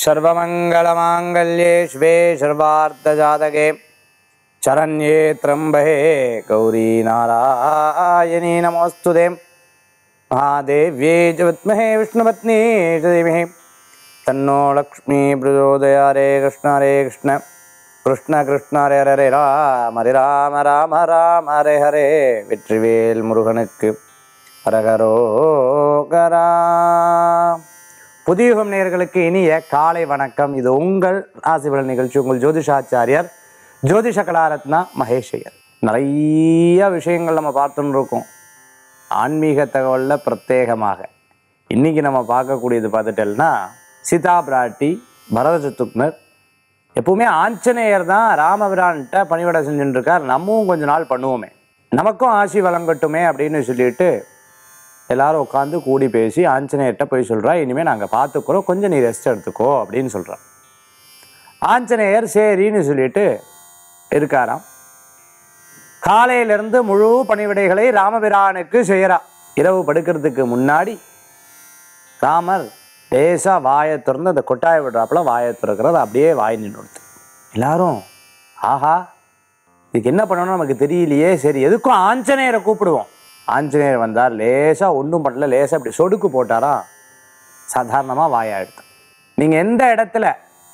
सर्वमङ्गलमाङ्गल्ये शिवे सर्वार्थजातके शरण्ये त्र्यम्बहे गौरी नारायणी नमोऽस्तु ते महादेव्ये च विद्महे विष्णुपत्नी च धीमहि तन्नो लक्ष्मी प्रचोदया रे कृष्ण हरे कृष्ण कृष्ण कृष्ण हरे हरे ராம் ஹரே ராம ராம ராம ஹரே ஹரே வெற்றிவேல் முருகனுக்கு ஹரஹரோகரா புதியுகம் நேயர்களுக்கு இனிய காலை வணக்கம் இது உங்கள் ராசிபலன் நிகழ்ச்சி உங்கள் ஜோதிஷாச்சாரியார் ஜோதிஷ கலாரத்னா மகேஷையர் நிறைய விஷயங்கள் நம்ம பார்த்துன்னு இருக்கோம் ஆன்மீக தகவலில் பிரத்யேகமாக இன்னைக்கு நம்ம பார்க்கக்கூடியது பார்த்துட்டோம்னா சீதா பிராட்டி பரத சத்துக்னர் எப்பவுமே ஆஞ்சநேயர் தான் ராமபிரான்கிட்ட பணிவிடை செஞ்சுட்டு இருக்கார் நம்மவும் கொஞ்ச நாள் பண்ணுவோமே நமக்கும் ஆசி வழங்கட்டுமே அப்படின்னு சொல்லிட்டு எல்லாரும் உட்காந்து கூடி பேசி ஆஞ்சநேயர்கிட்ட போய் சொல்றா இனிமேல் நாங்கள் பார்த்துக்குறோம் கொஞ்சம் நீ ரெஸ்ட் எடுத்துக்கோ அப்படின்னு சொல்றா ஆஞ்சநேயர் சரின்னு சொல்லிட்டு இருக்காராம் காலையிலிருந்து முழு பணிவிடைகளை ராமபிரானுக்கு செய்யறா இரவு படுக்கிறதுக்கு முன்னாடி ராமர் லேசா வாயை திறந்து அந்த கொட்டாயை விடுறாப்புல வாயை திறக்கிறது அப்படியே வாய் நின்று எல்லாரும் ஆஹா இதுக்கு என்ன பண்ணணும்னு நமக்கு தெரியலையே சரி எதுக்கும் ஆஞ்சநேயரை கூப்பிடுவோம் ஆஞ்சநேயர் வந்தார் லேசா ஒன்றும் பண்ணல லேசா இப்படி சொடுக்கு போட்டாரா சாதாரணமாக வாயை எடுத்து நீங்கள் எந்த இடத்துல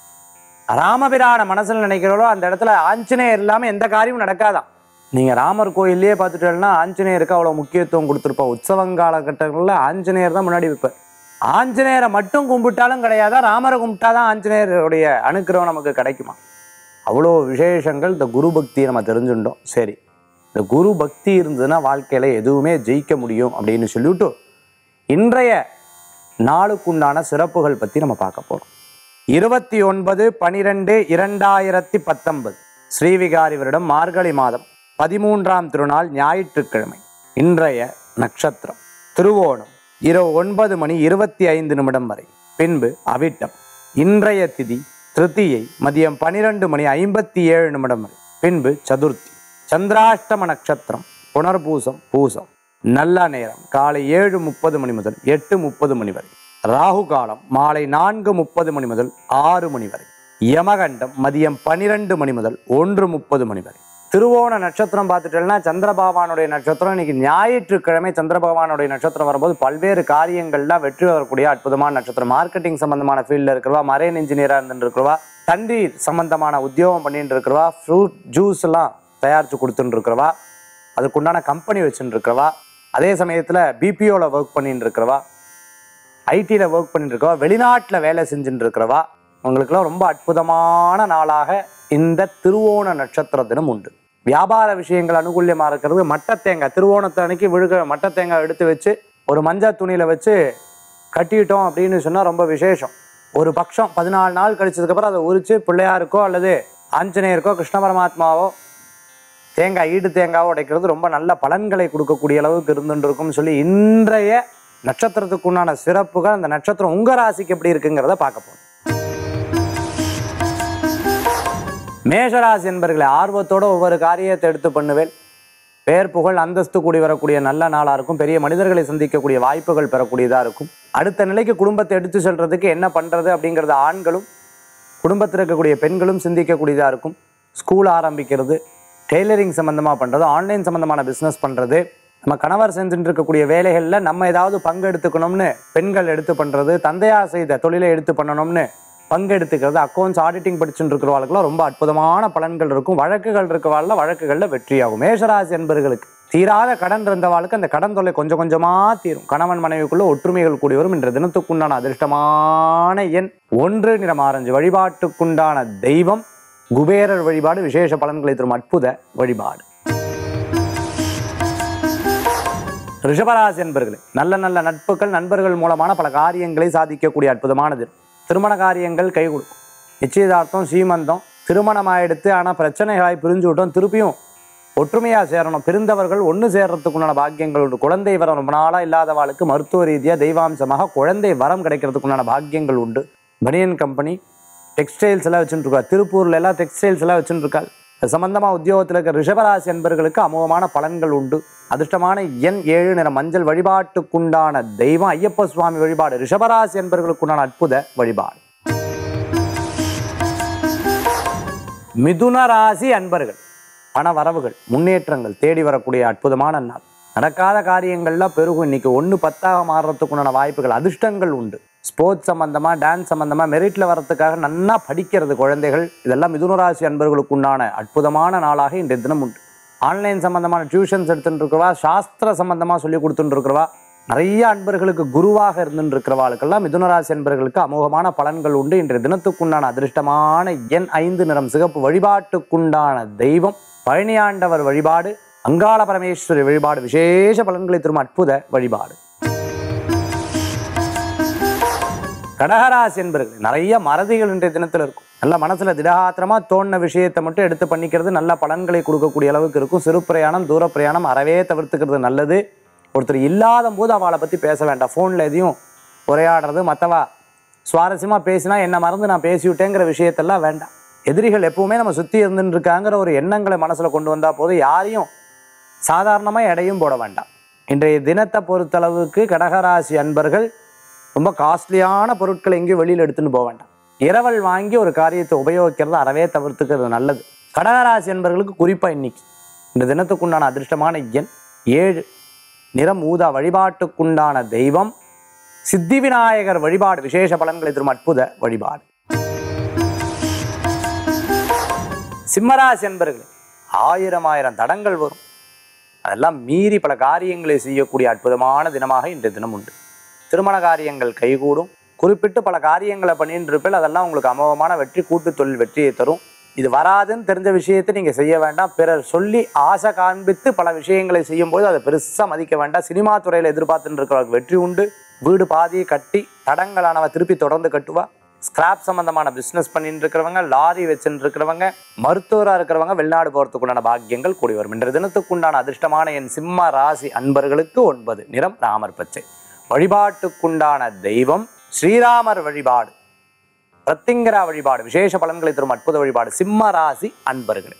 ராமபிரான மனசில் நினைக்கிறீங்களோ அந்த இடத்துல ஆஞ்சநேயர் இல்லாமல் எந்த காரியமும் நடக்காதான் நீங்கள் ராமர் கோயிலே பார்த்துட்டேன்னா ஆஞ்சநேயருக்கு அவ்வளோ முக்கியத்துவம் கொடுத்துருப்பா உற்சவங்கால கட்டங்களில் ஆஞ்சநேயர் தான் முன்னாடி வைப்பார் ஆஞ்சநேயரை மட்டும் கும்பிட்டாலும் கிடையாதா ராமரை கும்பிட்டாதான் ஆஞ்சநேயருடைய அனுக்கிரகம் நமக்கு கிடைக்குமா அவ்வளோ விசேஷங்கள் இந்த குரு பக்தியை நம்ம தெரிஞ்சுட்டோம் சரி இந்த குரு பக்தி இருந்ததுன்னா வாழ்க்கையில் எதுவுமே ஜெயிக்க முடியும் அப்படின்னு சொல்லிவிட்டு இன்றைய நாளுக்குண்டான சிறப்புகள் பற்றி நம்ம பார்க்க போகிறோம் இருபத்தி ஒன்பது பனிரெண்டு இரண்டாயிரத்தி பத்தொன்பது ஸ்ரீவிகாரி வருடம் மார்கழி மாதம் பதிமூன்றாம் திருநாள் ஞாயிற்றுக்கிழமை இன்றைய நட்சத்திரம் திருவோணம் இரவு ஒன்பது மணி இருபத்தி ஐந்து நிமிடம் வரை பின்பு அவிட்டம் இன்றைய திதி திருத்தியை மதியம் பனிரெண்டு மணி ஐம்பத்தி ஏழு நிமிடம் வரை பின்பு சதுர்த்தி சந்திராஷ்டம நட்சத்திரம் புனர்பூசம் பூசம் நல்ல நேரம் காலை ஏழு முப்பது மணி முதல் எட்டு முப்பது மணி வரை ராகு காலம் மாலை நான்கு முப்பது மணி முதல் ஆறு மணி வரை யமகண்டம் மதியம் பனிரெண்டு மணி முதல் ஒன்று முப்பது மணி வரை திருவோண நட்சத்திரம் பார்த்துட்டோம்னா சந்திர பகவானுடைய நட்சத்திரம் இன்னைக்கு ஞாயிற்றுக்கிழமை சந்திர பகவானுடைய நட்சத்திரம் வரும்போது பல்வேறு காரியங்கள்லாம் வெற்றி வரக்கூடிய அற்புதமான நட்சத்திரம் மார்க்கெட்டிங் சம்பந்தமான ஃபீல்டில் இருக்கிறவா மரைன் இன்ஜினியராக இருந்துட்டு இருக்கிறவா தண்ணீர் சம்பந்தமான உத்தியோகம் பண்ணிட்டு இருக்கிறவா ஃப்ரூட் ஜூஸ் எல்லாம் தயாரித்து கொடுத்துட்டு இருக்கிறவா அதுக்குண்டான கம்பெனி வச்சுட்டு இருக்கிறவா அதே சமயத்தில் பிபிஓவில் ஒர்க் பண்ணிட்டு இருக்கிறவா ஐடியில் ஒர்க் பண்ணிட்டு இருக்கவா வெளிநாட்டில் வேலை செஞ்சுட்டு இருக்கிறவா உங்களுக்கெல்லாம் ரொம்ப அற்புதமான நாளாக இந்த திருவோண நட்சத்திர தினம் உண்டு வியாபார விஷயங்கள் அனுகூல்யமாக இருக்கிறது மட்டத்தேங்காய் திருவோணத்தை அன்னைக்கு விழுக மட்டத்தேங்காய் எடுத்து வச்சு ஒரு மஞ்சள் துணியில் வச்சு கட்டிட்டோம் அப்படின்னு சொன்னால் ரொம்ப விசேஷம் ஒரு பட்சம் பதினாலு நாள் கழிச்சதுக்கப்புறம் அதை உரித்து பிள்ளையாருக்கோ அல்லது ஆஞ்சநேயருக்கோ கிருஷ்ண பரமாத்மாவோ தேங்காய் ஈடு தேங்காவோ உடைக்கிறது ரொம்ப நல்ல பலன்களை கொடுக்கக்கூடிய அளவுக்கு இருந்துட்டு இருக்கும்னு சொல்லி இன்றைய நட்சத்திரத்துக்கு உண்டான சிறப்புகள் அந்த நட்சத்திரம் உங்க ராசிக்கு எப்படி இருக்குங்கிறத பார்க்க போறோம் மேஷராசி என்பர்களை ஆர்வத்தோட ஒவ்வொரு காரியத்தை எடுத்து பண்ணுவேன் பேர் புகழ் அந்தஸ்து கூடி வரக்கூடிய நல்ல நாளாக இருக்கும் பெரிய மனிதர்களை சந்திக்கக்கூடிய வாய்ப்புகள் பெறக்கூடியதாக இருக்கும் அடுத்த நிலைக்கு குடும்பத்தை எடுத்து செல்றதுக்கு என்ன பண்ணுறது அப்படிங்கிறத ஆண்களும் குடும்பத்தில் இருக்கக்கூடிய பெண்களும் சிந்திக்கக்கூடியதாக இருக்கும் ஸ்கூல் ஆரம்பிக்கிறது டெய்லரிங் சம்மந்தமாக பண்ணுறது ஆன்லைன் சம்மந்தமான பிஸ்னஸ் பண்ணுறது நம்ம கணவர் செஞ்சுட்டு இருக்கக்கூடிய வேலைகளில் நம்ம ஏதாவது பங்கு எடுத்துக்கணும்னு பெண்கள் எடுத்து பண்ணுறது தந்தையார் செய்த தொழிலை எடுத்து பண்ணணும்னு பங்கு எடுத்துக்கிறது அக்கௌண்ட்ஸ் ஆடிட்டிங் படிச்சுட்டு இருக்கிறவர்களுக்குலாம் ரொம்ப அற்புதமான பலன்கள் இருக்கும் வழக்குகள் இருக்கவாழ்ல வழக்குகளில் வெற்றியாகும் மேஷராசி என்பர்களுக்கு தீராத கடன் இருந்தவாளுக்கு அந்த கடன் தொல்லை கொஞ்சம் கொஞ்சமாக தீரும் கணவன் மனைவிக்குள்ள ஒற்றுமைகள் கூடி வரும் இன்ற தினத்துக்குண்டான அதிர்ஷ்டமான எண் ஒன்று நிறம் ஆரஞ்சு வழிபாட்டுக்குண்டான தெய்வம் குபேரர் வழிபாடு விசேஷ பலன்களை தரும் அற்புத வழிபாடு ரிஷபராசி என்பர்களே நல்ல நல்ல நட்புகள் நண்பர்கள் மூலமான பல காரியங்களை சாதிக்கக்கூடிய அற்புதமானது திருமண காரியங்கள் கை கொடுக்கும் நிச்சயதார்த்தம் சீமந்தம் திருமணம் ஆயிடுத்து ஆனால் பிரச்சனைகளாய் பிரிஞ்சு விட்டோம் திருப்பியும் ஒற்றுமையாக சேரணும் பிரிந்தவர்கள் ஒன்று சேர்றதுக்குண்டான பாக்கியங்கள் உண்டு குழந்தை வரம் ரொம்ப நாளாக இல்லாதவாளுக்கு மருத்துவ ரீதியாக தெய்வாம்சமாக குழந்தை வரம் கிடைக்கிறதுக்குண்டான பாக்கியங்கள் உண்டு பனியன் கம்பெனி டெக்ஸ்டைல்ஸ் எல்லாம் வச்சுட்டு இருக்கா திருப்பூர்ல எல்லாம் டெக்ஸ்டைல்ஸ் எல்லாம் வச்சுட்டு இருக்காள் அது சம்பந்தமா உத்தியோகத்தில் இருக்க ரிஷபராசி என்பர்களுக்கு அமோகமான பலன்கள் உண்டு அதிர்ஷ்டமான எண் ஏழு நிற மஞ்சள் வழிபாட்டுக்குண்டான தெய்வம் ஐயப்ப சுவாமி வழிபாடு ரிஷபராசி என்பர்களுக்குண்டான அற்புத வழிபாடு மிதுன ராசி அன்பர்கள் பண வரவுகள் முன்னேற்றங்கள் தேடி வரக்கூடிய அற்புதமான நாள் நடக்காத காரியங்கள்லாம் பெருகும் இன்னைக்கு ஒன்று பத்தாக மாறுறதுக்குண்டான வாய்ப்புகள் அதிர்ஷ்டங்கள் உண்டு ஸ்போர்ட்ஸ் சம்மந்தமாக டான்ஸ் சம்மந்தமாக மெரிட்டில் வரத்துக்காக நன்னா படிக்கிறது குழந்தைகள் இதெல்லாம் மிதுனராசி அன்பர்களுக்கு உண்டான அற்புதமான நாளாக இன்றைய தினம் உண்டு ஆன்லைன் சம்மந்தமான டியூஷன்ஸ் எடுத்துட்டு இருக்கிறவா சாஸ்திர சம்மந்தமாக சொல்லி கொடுத்துட்டு இருக்கிறவா நிறைய அன்பர்களுக்கு குருவாக இருந்துட்டு இருக்கிறவாளுக்கெல்லாம் மிதுனராசி அன்பர்களுக்கு அமோகமான பலன்கள் உண்டு இன்றைய தினத்துக்குண்டான அதிர்ஷ்டமான எண் ஐந்து நிறம் சிகப்பு வழிபாட்டுக்குண்டான தெய்வம் பழனியாண்டவர் வழிபாடு அங்காள பரமேஸ்வரி வழிபாடு விசேஷ பலன்களை தரும் அற்புத வழிபாடு கடகராசி என்பர்கள் நிறைய மறதிகள் இன்றைய தினத்தில் இருக்கும் நல்ல மனசுல திடகாத்திரமா தோணின விஷயத்தை மட்டும் எடுத்து பண்ணிக்கிறது நல்ல பலன்களை கொடுக்கக்கூடிய அளவுக்கு இருக்கும் சிறு பிரயாணம் தூர பிரயாணம் அறவே தவிர்த்துக்கிறது நல்லது ஒருத்தர் இல்லாத போது அவளை பத்தி பேச வேண்டாம் ஃபோன்ல எதையும் உரையாடுறது மற்றவா சுவாரஸ்யமா பேசினா என்ன மறந்து நான் பேசிவிட்டேங்கிற விஷயத்தெல்லாம் வேண்டாம் எதிரிகள் எப்பவுமே நம்ம சுத்தி இருந்துட்டு இருக்காங்கிற ஒரு எண்ணங்களை மனசுல கொண்டு வந்தா போதும் யாரையும் சாதாரணமா எடையும் போட வேண்டாம் இன்றைய தினத்தை பொறுத்தளவுக்கு கடகராசி அன்பர்கள் ரொம்ப காஸ்ட்லியான பொருட்களை எங்கேயும் வெளியில் எடுத்துன்னு போக வேண்டாம் இரவல் வாங்கி ஒரு காரியத்தை உபயோகிக்கிறது அறவே தவிர்த்துக்கிறது நல்லது கடகராசி என்பவர்களுக்கு குறிப்பாக இன்னைக்கு இந்த தினத்துக்குண்டான அதிர்ஷ்டமான எண் ஏழு நிறம் ஊதா வழிபாட்டுக்குண்டான தெய்வம் சித்தி விநாயகர் வழிபாடு விசேஷ பலன்களை தரும் அற்புத வழிபாடு சிம்மராசி என்பர்களே ஆயிரம் ஆயிரம் தடங்கள் வரும் அதெல்லாம் மீறி பல காரியங்களை செய்யக்கூடிய அற்புதமான தினமாக இன்றைய தினம் உண்டு திருமண காரியங்கள் கைகூடும் குறிப்பிட்டு பல காரியங்களை பண்ணிட்டு இருப்பில் அதெல்லாம் உங்களுக்கு அமோகமான வெற்றி கூட்டு தொழில் வெற்றியை தரும் இது வராதுன்னு தெரிஞ்ச விஷயத்தை நீங்கள் செய்ய வேண்டாம் பிறர் சொல்லி ஆசை காண்பித்து பல விஷயங்களை செய்யும்போது அதை பெருசாக மதிக்க வேண்டாம் சினிமா துறையில் எதிர்பார்த்துட்டு இருக்கிறவங்களுக்கு வெற்றி உண்டு வீடு பாதி கட்டி தடங்களானவ திருப்பி தொடர்ந்து கட்டுவா ஸ்கிராப் சம்பந்தமான பிஸ்னஸ் பண்ணிட்டு இருக்கிறவங்க லாரி வச்சுட்டு இருக்கிறவங்க மருத்துவராக இருக்கிறவங்க வெளிநாடு போகிறதுக்குண்டான பாக்கியங்கள் கூடி வரும் இன்றைய தினத்துக்குண்டான அதிர்ஷ்டமான என் சிம்ம ராசி அன்பர்களுக்கு ஒன்பது நிறம் ராமர் பச்சை வழிபாட்டுக்குண்டான தெய்வம் ஸ்ரீராமர் வழிபாடு பிரத்திங்கரா வழிபாடு விசேஷ பலன்களை தரும் அற்புத வழிபாடு சிம்ம ராசி அன்பர்களே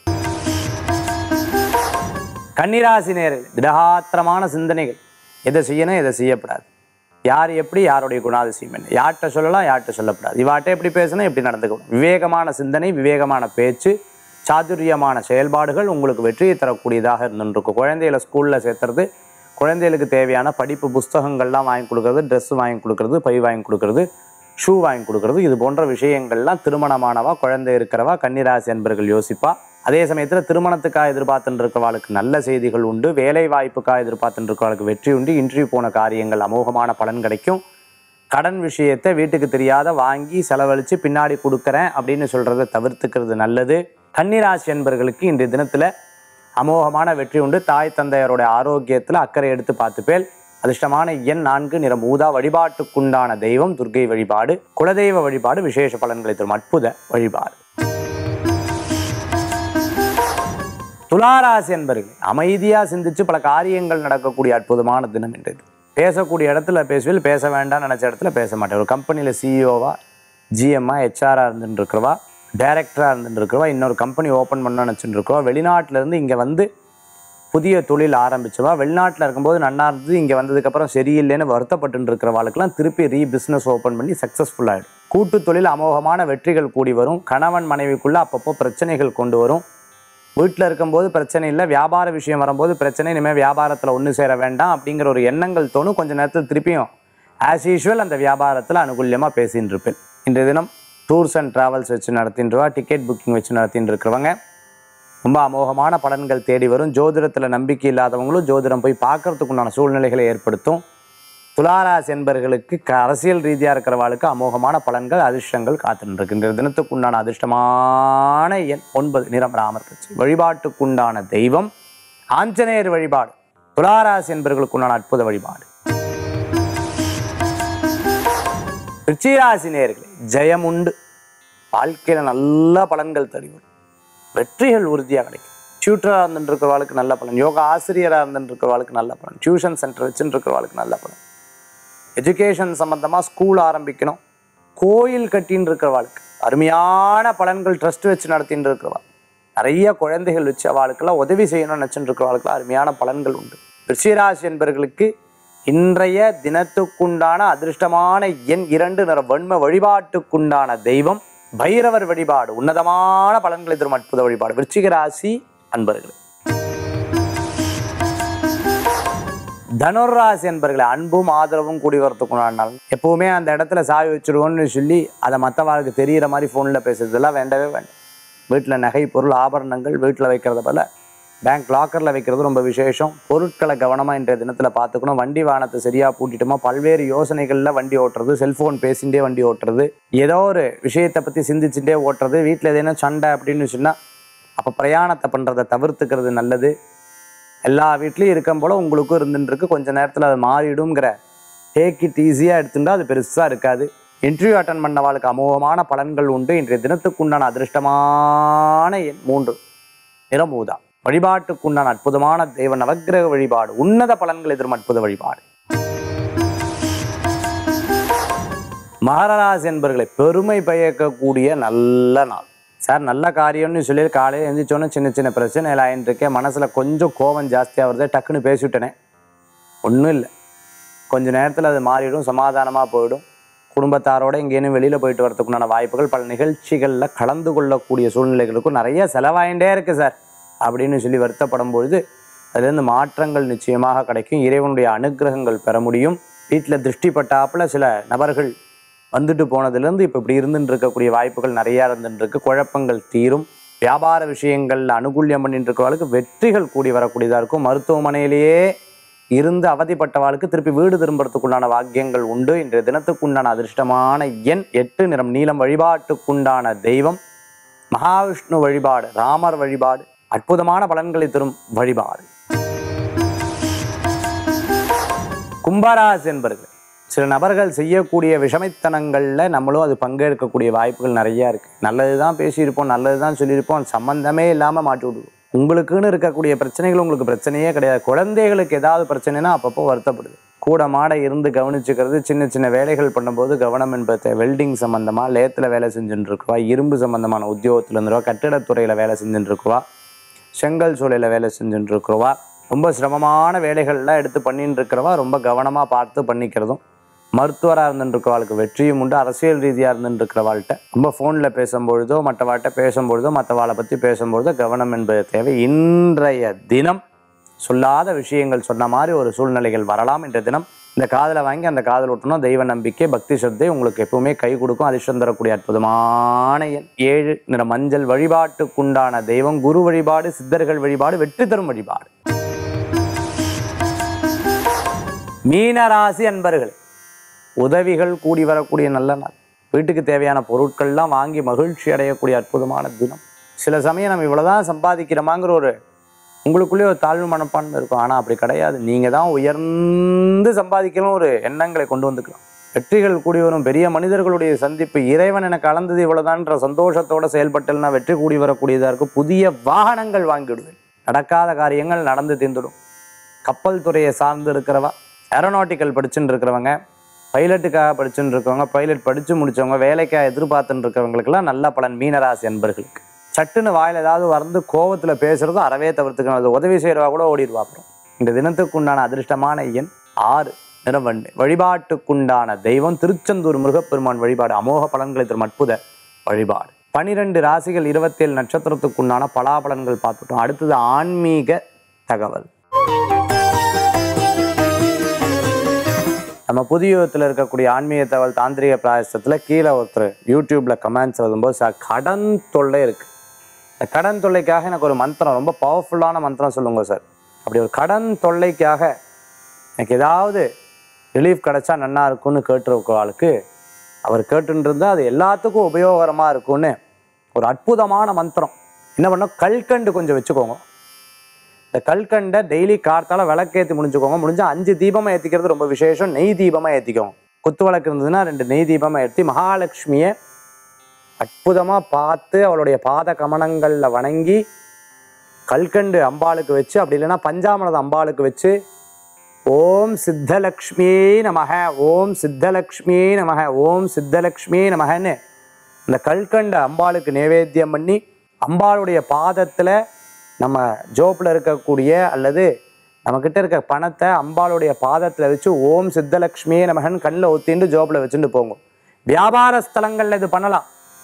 கன்னிராசி நேர்கள் திடகாத்திரமான சிந்தனைகள் எதை செய்யணும் எதை செய்யப்படாது யார் எப்படி யாருடைய குணாதிசயம் என்ன யார்கிட்ட சொல்லலாம் யார்கிட்ட சொல்லப்படாது இவாட்ட எப்படி பேசணும் எப்படி நடந்துக்கணும் விவேகமான சிந்தனை விவேகமான பேச்சு சாதுரியமான செயல்பாடுகள் உங்களுக்கு வெற்றியை தரக்கூடியதாக இருந்துருக்கும் குழந்தைகளை ஸ்கூலில் சேர்த்துறது குழந்தைகளுக்கு தேவையான படிப்பு புஸ்தகங்கள்லாம் வாங்கி கொடுக்கறது ட்ரெஸ் வாங்கி கொடுக்கறது பை வாங்கி கொடுக்கறது ஷூ வாங்கி கொடுக்கறது இது போன்ற விஷயங்கள்லாம் திருமணமானவா குழந்தை இருக்கிறவா கன்னிராசி என்பர்கள் யோசிப்பா அதே சமயத்தில் திருமணத்துக்காக எதிர்பார்த்துட்டு இருக்கிறவாளுக்கு நல்ல செய்திகள் உண்டு வேலை வாய்ப்புக்காக எதிர்பார்த்துட்டு இருக்கிறவாளுக்கு வெற்றி உண்டு இன்டர்வியூ போன காரியங்கள் அமோகமான பலன் கிடைக்கும் கடன் விஷயத்தை வீட்டுக்கு தெரியாத வாங்கி செலவழித்து பின்னாடி கொடுக்குறேன் அப்படின்னு சொல்கிறத தவிர்த்துக்கிறது நல்லது கன்னிராசி என்பர்களுக்கு இன்றைய தினத்தில் அமோகமான வெற்றி உண்டு தாய் தந்தையருடைய ஆரோக்கியத்தில் அக்கறை எடுத்து பார்த்துப்பேல் அதிர்ஷ்டமான எண் நான்கு நிறம் ஊதா வழிபாட்டுக்குண்டான தெய்வம் துர்க்கை வழிபாடு குலதெய்வ வழிபாடு விசேஷ பலன்களை தரும் அற்புத வழிபாடு துளாராசி என்பர்கள் அமைதியா சிந்திச்சு பல காரியங்கள் நடக்கக்கூடிய அற்புதமான தினம் இன்றைது பேசக்கூடிய இடத்துல பேசுவேல் பேச வேண்டாம் நினைச்ச இடத்துல பேச மாட்டேன் ஒரு கம்பெனியில் சிஇஓவா ஜிஎம்மா ஹெச்ஆரா இருந்துட்டு இருக்கிறவா டைரக்டராக இருந்துட்டு இருக்கிறவா இன்னொரு கம்பெனி ஓப்பன் பண்ண நினச்சிட்டு இருக்கிறவா வெளிநாட்டுல இருந்து இங்கே வந்து புதிய தொழில் ஆரம்பிச்சவா வெளிநாட்டில் இருக்கும்போது நன்னா இருந்தது இங்கே வந்ததுக்கப்புறம் சரியில்லைன்னு வருத்தப்பட்டு இருக்கிறவாளுக்கெல்லாம் திருப்பி ரீ பிஸ்னஸ் ஓப்பன் பண்ணி சக்ஸஸ்ஃபுல் ஆகிடும் கூட்டு தொழில் அமோகமான வெற்றிகள் கூடி வரும் கணவன் மனைவிக்குள்ள அப்பப்போ பிரச்சனைகள் கொண்டு வரும் வீட்டில் இருக்கும்போது பிரச்சனை இல்லை வியாபார விஷயம் வரும்போது பிரச்சனை இனிமேல் வியாபாரத்தில் ஒன்று சேர வேண்டாம் அப்படிங்கிற ஒரு எண்ணங்கள் தோணும் கொஞ்ச நேரத்தில் திருப்பியும் ஆஸ் யூஷுவல் அந்த வியாபாரத்தில் அனுகூல்யமாக பேசின்னு இருப்பேன் இன்றைய தினம் டூர்ஸ் அண்ட் ட்ராவல்ஸ் வச்சு நடத்தின்றவா டிக்கெட் புக்கிங் வச்சு நடத்தின்னு இருக்கிறவங்க ரொம்ப அமோகமான பலன்கள் தேடி வரும் ஜோதிடத்தில் நம்பிக்கை இல்லாதவங்களும் ஜோதிடம் போய் பார்க்கறதுக்கு உண்டான சூழ்நிலைகளை ஏற்படுத்தும் துளாராசி என்பர்களுக்கு க அரசியல் ரீதியாக இருக்கிறவாளுக்கு அமோகமான பலன்கள் அதிர்ஷ்டங்கள் காத்துட்டு இருக்கின்ற தினத்துக்குண்டான அதிர்ஷ்டமான எண் ஒன்பது நிறம் ராமர் பச்சை வழிபாட்டுக்குண்டான தெய்வம் ஆஞ்சநேயர் வழிபாடு துளாராசி என்பர்களுக்குண்டான அற்புத வழிபாடு ரிச்சிராசி நேர்களே ஜெயம் உண்டு வாழ்க்கையில் நல்ல பலன்கள் தடி வரும் வெற்றிகள் உறுதியாக கிடைக்கும் டியூட்டராக இருந்துட்டு இருக்கிறவாளுக்கு நல்ல பலன் யோகா ஆசிரியராக இருந்துட்டு இருக்கிறவாளுக்கு நல்ல பலன் டியூஷன் சென்டர் வச்சுட்டு இருக்கிறவாளுக்கு நல்ல பலன் எஜுகேஷன் சம்மந்தமாக ஸ்கூல் ஆரம்பிக்கணும் கோயில் கட்டின்னு இருக்கிறவாளுக்கு அருமையான பலன்கள் ட்ரஸ்ட் வச்சு நடத்தின்னு இருக்கிறவா நிறைய குழந்தைகள் வச்சு அவளுக்கெல்லாம் உதவி செய்யணும்னு நினச்சிட்டு இருக்கிறவாளுக்கெல்லாம் அருமையான பலன்கள் உண்டு ரிஷிராசி என்பர்களுக்கு இன்றைய தினத்துக்குண்டான அதிர்ஷ்டமான எண் இரண்டு நிற வன்ம வழிபாட்டுக்குண்டான தெய்வம் பைரவர் வழிபாடு உன்னதமான பலன்களை தரும் அற்புத வழிபாடு விருச்சிக ராசி அன்பர்களே தனுராசி என்பர்களே அன்பும் ஆதரவும் கூடி வரத்துக்குண்டான நாள் எப்பவுமே அந்த இடத்துல சாவி வச்சிருவோம்னு சொல்லி அதை மற்றவாளுக்கு தெரியிற மாதிரி ஃபோனில் பேசுறதெல்லாம் வேண்டவே வேண்டாம் வீட்டில் நகை பொருள் ஆபரணங்கள் வீட்டில் வைக்கிறத போல பேங்க் லாக்கரில் வைக்கிறது ரொம்ப விசேஷம் பொருட்களை கவனமாக இன்றைய தினத்தில் பார்த்துக்கணும் வண்டி வாகனத்தை சரியாக பூட்டிட்டோமா பல்வேறு யோசனைகளில் வண்டி ஓட்டுறது செல்ஃபோன் பேசிகிட்டே வண்டி ஓட்டுறது ஏதோ ஒரு விஷயத்தை பற்றி சிந்திச்சுட்டே ஓட்டுறது வீட்டில் எதேனும் சண்டை அப்படின்னு சொன்னால் அப்போ பிரயாணத்தை பண்ணுறதை தவிர்த்துக்கிறது நல்லது எல்லா வீட்லேயும் இருக்கும் போல் உங்களுக்கும் இருந்துட்டு இருக்கு கொஞ்ச நேரத்தில் அது மாறிடுங்கிற டேக் இட் ஈஸியாக எடுத்துட்டா அது பெருசாக இருக்காது இன்டர்வியூ அட்டன் பண்ணவாளுக்கு அமோகமான பலன்கள் உண்டு இன்றைய தினத்துக்குண்டான அதிர்ஷ்டமான எண் மூன்று நிறமூதா வழிபாட்டுக்குண்டான அற்புதமான தெய்வ நவக்கிரக வழிபாடு உன்னத பலன்கள் எதிரும் அற்புத வழிபாடு மகராசி என்பர்களை பெருமை பயக்கக்கூடிய நல்ல நாள் சார் நல்ல காரியம்னு சொல்லி காலையில் எழுந்திரிச்சோன்னே சின்ன சின்ன பிரச்சனை ஆயின்னு இருக்கேன் மனசில் கொஞ்சம் கோபம் ஜாஸ்தியாக வருது டக்குன்னு பேசிவிட்டனே ஒன்றும் இல்லை கொஞ்ச நேரத்தில் அது மாறிடும் சமாதானமாக போயிடும் குடும்பத்தாரோட எங்கேயும் வெளியில் போயிட்டு வரதுக்குண்டான வாய்ப்புகள் பல நிகழ்ச்சிகளில் கலந்து கொள்ளக்கூடிய சூழ்நிலைகளுக்கும் நிறைய செலவாயிண்டே இருக்குது சார் அப்படின்னு சொல்லி வருத்தப்படும் பொழுது அதுலேருந்து மாற்றங்கள் நிச்சயமாக கிடைக்கும் இறைவனுடைய அனுக்கிரகங்கள் பெற முடியும் வீட்டில் திருஷ்டி பட்டாப்புல சில நபர்கள் வந்துட்டு போனதுலேருந்து இப்போ இப்படி இருந்துட்டு இருக்கக்கூடிய வாய்ப்புகள் நிறையா இருந்துட்டு இருக்கு குழப்பங்கள் தீரும் வியாபார விஷயங்கள்ல அனுகூல்யம் பண்ணிட்டு இருக்கவர்களுக்கு வெற்றிகள் கூடி வரக்கூடியதாக இருக்கும் மருத்துவமனையிலேயே இருந்து அவதிப்பட்டவாளுக்கு திருப்பி வீடு திரும்புறதுக்குண்டான வாக்கியங்கள் உண்டு இன்றைய தினத்துக்குண்டான அதிர்ஷ்டமான எண் எட்டு நிறம் நீலம் வழிபாட்டுக்குண்டான தெய்வம் மகாவிஷ்ணு வழிபாடு ராமர் வழிபாடு அற்புதமான பலன்களை தரும் வழிபாடு கும்பராசி என்பர்கள் சில நபர்கள் செய்யக்கூடிய விஷமைத்தனங்களில் நம்மளும் அது பங்கேற்கக்கூடிய வாய்ப்புகள் நிறையா இருக்குது நல்லது தான் பேசியிருப்போம் நல்லது தான் சொல்லியிருப்போம் சம்மந்தமே இல்லாமல் மாட்டி விடுவோம் உங்களுக்குன்னு இருக்கக்கூடிய பிரச்சனைகள் உங்களுக்கு பிரச்சனையே கிடையாது குழந்தைகளுக்கு ஏதாவது பிரச்சனைனா அப்பப்போ வருத்தப்படுது கூட மாட இருந்து கவனிச்சுக்கிறது சின்ன சின்ன வேலைகள் பண்ணும்போது கவனம் என்பது வெல்டிங் சம்மந்தமாக லேத்தில் வேலை செஞ்சுட்டு இருக்குவா இரும்பு சம்மந்தமான உத்தியோகத்தில் இருந்துருவா கட்டிடத்துறையில் வேலை செஞ்சுட்டு இருக்குவா செங்கல் சூளையில் வேலை செஞ்சுட்டு இருக்கிறவா ரொம்ப சிரமமான வேலைகள்லாம் எடுத்து பண்ணிட்டு இருக்கிறவா ரொம்ப கவனமாக பார்த்து பண்ணிக்கிறதும் மருத்துவராக இருந்துருக்கிறவாளுக்கு வெற்றியும் உண்டு அரசியல் ரீதியாக இருந்துருக்கிறவாள்கிட்ட ரொம்ப ஃபோனில் பேசும்பொழுதோ மற்றவாள்கிட்ட பேசும்பொழுதோ மற்றவாளை பற்றி பேசும்பொழுதோ கவனம் என்பது தேவை இன்றைய தினம் சொல்லாத விஷயங்கள் சொன்ன மாதிரி ஒரு சூழ்நிலைகள் வரலாம் இன்றைய தினம் இந்த காதலை வாங்கி அந்த காதல் விட்டணும் தெய்வ நம்பிக்கை பக்தி சத்தை உங்களுக்கு எப்பவுமே கை கொடுக்கும் அதிர்ஷ்டம் தரக்கூடிய அற்புதமான எண் ஏழு நிற மஞ்சள் வழிபாட்டுக்குண்டான தெய்வம் குரு வழிபாடு சித்தர்கள் வழிபாடு வெற்றி தரும் வழிபாடு மீனராசி அன்பர்கள் உதவிகள் கூடி வரக்கூடிய நல்ல நாள் வீட்டுக்கு தேவையான பொருட்கள்லாம் வாங்கி மகிழ்ச்சி அடையக்கூடிய அற்புதமான தினம் சில சமயம் நம்ம இவ்வளோதான் சம்பாதிக்கிறோமாங்கிற ஒரு உங்களுக்குள்ளே ஒரு தாழ்வு மனப்பான்மை இருக்கும் ஆனால் அப்படி கிடையாது நீங்கள் தான் உயர்ந்து சம்பாதிக்கணும் ஒரு எண்ணங்களை கொண்டு வந்துக்கலாம் வெற்றிகள் கூடி வரும் பெரிய மனிதர்களுடைய சந்திப்பு இறைவன் எனக்கு கலந்தது இவ்வளோதான்ற சந்தோஷத்தோட செயல்பட்டல்னா வெற்றி கூடி வரக்கூடியதாக இருக்கும் புதிய வாகனங்கள் வாங்கிவிடுவேன் நடக்காத காரியங்கள் நடந்து தீர்ந்துடும் கப்பல் துறையை சார்ந்து இருக்கிறவா ஏரோநாட்டிக்கல் படிச்சுட்டு இருக்கிறவங்க பைலட்டுக்காக படிச்சுட்டு இருக்கவங்க பைலட் படித்து முடிச்சவங்க வேலைக்காக எதிர்பார்த்துட்டு இருக்கிறவங்களுக்கெல்லாம் நல்ல பலன் மீனராசி என்பர்களுக்கு சட்டுன்னு வாயில் ஏதாவது வந்து கோவத்தில் பேசுறதும் அறவே தவிர்த்துக்கணும் அது உதவி செய்கிறவா கூட ஓடிடுவா அப்புறம் இந்த தினத்துக்குண்டான அதிர்ஷ்டமான எண் ஆறு நிறவண்டு வழிபாட்டுக்குண்டான தெய்வம் திருச்செந்தூர் முருகப்பெருமான் வழிபாடு அமோக பலன்களை தரும் அற்புத வழிபாடு பனிரெண்டு ராசிகள் இருபத்தேழு நட்சத்திரத்துக்குண்டான பலாபலன்கள் பார்த்துட்டோம் அடுத்தது ஆன்மீக தகவல் நம்ம புதிய யுகத்தில் இருக்கக்கூடிய ஆன்மீக தகவல் தாந்திரிக பிராயசத்தில் கீழே ஒருத்தர் யூடியூப்பில் கமெண்ட்ஸ் எழுதும்போது சார் கடன் தொல்லை இருக்குது இந்த கடன் தொல்லைக்காக எனக்கு ஒரு மந்திரம் ரொம்ப பவர்ஃபுல்லான மந்திரம் சொல்லுங்க சார் அப்படி ஒரு கடன் தொல்லைக்காக எனக்கு ஏதாவது ரிலீஃப் கிடைச்சா நன்னா இருக்கும்னு கேட்டிருக்க ஆளுக்கு அவர் கேட்டுருந்தா அது எல்லாத்துக்கும் உபயோகரமாக இருக்கும்னு ஒரு அற்புதமான மந்திரம் என்ன பண்ணோம் கல்கண்டு கொஞ்சம் வச்சுக்கோங்க இந்த கல்கண்டை டெய்லி கார்த்தால விளக்கேற்றி முடிஞ்சுக்கோங்க முடிஞ்சா அஞ்சு தீபமாக ஏற்றிக்கிறது ரொம்ப விசேஷம் நெய் தீபமாக ஏற்றிக்கோங்க குத்து விளக்கு இருந்ததுன்னா ரெண்டு நெய் தீபமாக ஏற்றி மகாலட்சுமியை அற்புதமாக பார்த்து அவளுடைய பாத கமனங்களில் வணங்கி கல்கண்டு அம்பாளுக்கு வச்சு அப்படி இல்லைன்னா பஞ்சாமரத அம்பாளுக்கு வச்சு ஓம் சித்தலக்ஷ்மியே நமக ஓம் சித்தலக்ஷ்மியே நமக ஓம் சித்தலக்ஷ்மியே நமகன்னு இந்த கல்கண்டு அம்பாளுக்கு நைவேத்தியம் பண்ணி அம்பாளுடைய பாதத்தில் நம்ம ஜோப்பில் இருக்கக்கூடிய அல்லது நம்மக்கிட்ட இருக்க பணத்தை அம்பாளுடைய பாதத்தில் வச்சு ஓம் சித்தலக்ஷ்மியே நமகன் கண்ணில் ஒத்திண்டு ஜோப்பில் வச்சுட்டு போங்க வியாபார ஸ்தலங்களில் இது பண்ணலாம்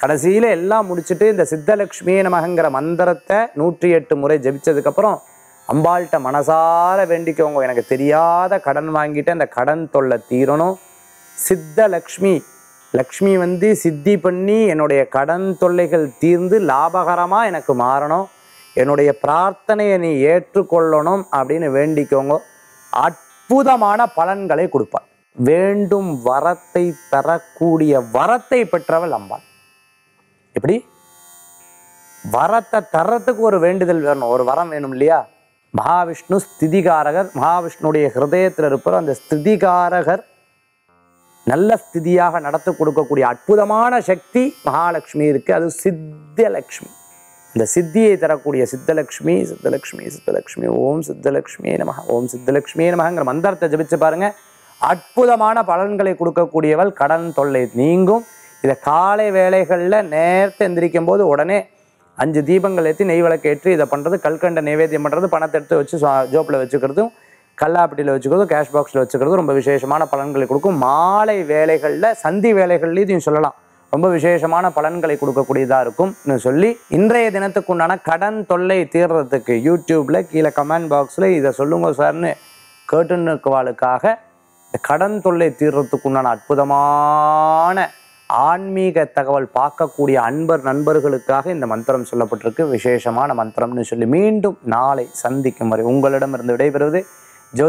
கடைசியில் எல்லாம் முடிச்சுட்டு இந்த சித்தலக்ஷ்மியே நமகங்கிற மந்திரத்தை நூற்றி எட்டு முறை ஜெபிச்சதுக்கப்புறம் அம்பாள்கிட்ட மனசார வேண்டிக்கோங்க எனக்கு தெரியாத கடன் வாங்கிட்டு அந்த கடன் தொல்லை தீரணும் சித்தலக்ஷ்மி லக்ஷ்மி வந்து சித்தி பண்ணி என்னுடைய கடன் தொல்லைகள் தீர்ந்து லாபகரமாக எனக்கு மாறணும் என்னுடைய பிரார்த்தனையை நீ ஏற்றுக்கொள்ளணும் அப்படின்னு வேண்டிக்கோங்க அற்புதமான பலன்களை கொடுப்பாள் வேண்டும் வரத்தை தரக்கூடிய வரத்தை பெற்றவள் அம்பாள் எப்படி வரத்தை தர்றதுக்கு ஒரு வேண்டுதல் வேணும் ஒரு வரம் வேணும் இல்லையா மகாவிஷ்ணு ஸ்திதிகாரகர் மகாவிஷ்ணுடைய ஹிருதயத்தில் இருப்பவர் அந்த ஸ்திதிகாரகர் நல்ல ஸ்திதியாக நடத்தி கொடுக்கக்கூடிய அற்புதமான சக்தி மகாலட்சுமி இருக்கு அது சித்தலக்ஷ்மி இந்த சித்தியை தரக்கூடிய சித்தலக்ஷ்மி சித்தலக்ஷ்மி சித்தலக்ஷ்மி ஓம் சித்தலக்ஷ்மி நம ஓம் சித்தலக்ஷ்மி நமங்கிற மந்திரத்தை ஜபிச்சு பாருங்க அற்புதமான பலன்களை கொடுக்கக்கூடியவள் கடன் தொல்லை நீங்கும் இதை காலை வேளைகளில் நேரத்தை எந்திரிக்கும் போது உடனே அஞ்சு தீபங்கள் ஏற்றி நெய் விளக்கு ஏற்றி இதை பண்ணுறது கல்கண்ட நைவேத்தியம் பண்ணுறது பணத்தை எடுத்து வச்சு ஜோப்பில் வச்சுக்கிறதும் கல்லாப்பட்டியில் வச்சுக்கிறதும் கேஷ் பாக்ஸில் வச்சுக்கிறதும் ரொம்ப விசேஷமான பலன்களை கொடுக்கும் மாலை வேலைகளில் சந்தி வேலைகள்லையும் இதையும் சொல்லலாம் ரொம்ப விசேஷமான பலன்களை கொடுக்கக்கூடியதாக இருக்கும்னு சொல்லி இன்றைய தினத்துக்கு உண்டான கடன் தொல்லை தீர்றதுக்கு யூடியூப்பில் கீழே கமெண்ட் பாக்ஸில் இதை சொல்லுங்க சார்னு கேட்டுன்னுக்குவாளுக்காக இந்த கடன் தொல்லை தீர்றதுக்கு உண்டான அற்புதமான ஆன்மீக தகவல் பார்க்கக்கூடிய அன்பர் நண்பர்களுக்காக இந்த மந்திரம் சொல்லப்பட்டிருக்கு விசேஷமான மந்திரம்னு சொல்லி மீண்டும் நாளை சந்திக்கும் வரை உங்களிடமிருந்து விடைபெறுவது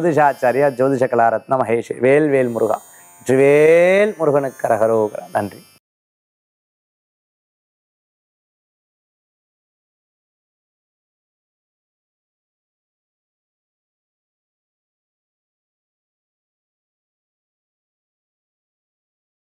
ஜோதிஷாச்சாரியா ஜோதிஷ கலாரத்ன மகேஷ் வேல்வேல் முருகா வெற்றிவேல் முருகனுக்கு கரகரோகரா நன்றி